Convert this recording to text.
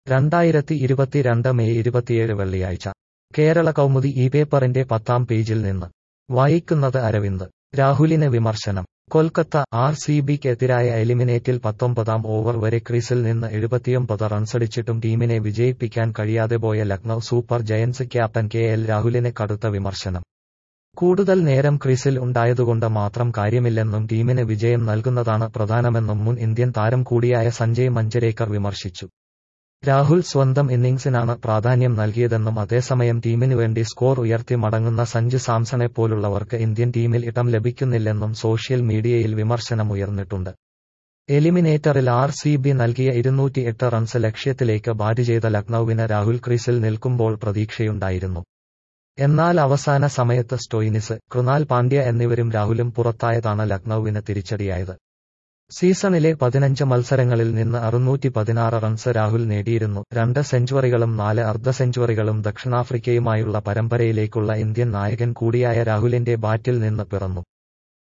രണ്ടായിരത്തി ഇരുപത്തിരണ്ട് മെയ് ഇരുപത്തിയേഴ് വെള്ളിയാഴ്ച കേരള കൗമുദി ഈ പേപ്പറിന്റെ പത്താം പേജിൽ നിന്ന് വായിക്കുന്നത് അരവിന്ദ് രാഹുലിന് വിമർശനം കൊൽക്കത്ത ആർ സി ബിക്കെതിരായ എലിമിനേറ്റിൽ പത്തൊമ്പതാം ഓവർ വരെ ക്രീസിൽ നിന്ന് എഴുപത്തിയൊമ്പത് റൺസടിച്ചിട്ടും ടീമിനെ വിജയിപ്പിക്കാൻ കഴിയാതെ പോയ Lucknow Super Giants captain K L രാഹുലിന് കടുത്ത വിമർശനം കൂടുതൽ നേരം ക്രീസിൽ ഉണ്ടായതുകൊണ്ട് മാത്രം കാര്യമില്ലെന്നും ടീമിന് വിജയം നൽകുന്നതാണ് പ്രധാനമെന്നും മുൻ ഇന്ത്യൻ താരം കൂടിയായ സഞ്ജയ് മഞ്ചരേക്കർ വിമർശിച്ചു രാഹുൽ സ്വന്തം ഇന്നിംഗ്സിനാണ് പ്രാധാന്യം നൽകിയതെന്നും അതേസമയം ടീമിനു വേണ്ടി സ്കോർ ഉയർത്തി മടങ്ങുന്ന സഞ്ജു സാംസണെപ്പോലുള്ളവർക്ക് ഇന്ത്യൻ ടീമിൽ ഇടം ലഭിക്കുന്നില്ലെന്നും സോഷ്യൽ മീഡിയയിൽ വിമർശനമുയർന്നിട്ടുണ്ട് എലിമിനേറ്ററിൽ ആർ സി ബി നൽകിയ ഇരുന്നൂറ്റിയെട്ട് റൺസ് ലക്ഷ്യത്തിലേക്ക് ബാറ്റ് ചെയ്ത ലക്നൌവിന് രാഹുൽ ക്രീസിൽ നിൽക്കുമ്പോൾ പ്രതീക്ഷയുണ്ടായിരുന്നു എന്നാൽ അവസാന സമയത്ത് സ്റ്റോയിനിസ് കൃണാൽ പാണ്ഡ്യ എന്നിവരും രാഹുലും പുറത്തായതാണ് ലക്നൌവിന് തിരിച്ചടിയായത് സീസണിലെ പതിനഞ്ച് മത്സരങ്ങളിൽ നിന്ന് അറുന്നൂറ്റി പതിനാറ് റൺസ് രാഹുൽ നേടിയിരുന്നു രണ്ട് സെഞ്ചുറികളും നാല് അർദ്ധ സെഞ്ചുറികളും ദക്ഷിണാഫ്രിക്കയുമായുള്ള പരമ്പരയിലേക്കുള്ള ഇന്ത്യൻ നായകൻ കൂടിയായ രാഹുലിന്റെ ബാറ്റിൽ നിന്ന് പിറന്നു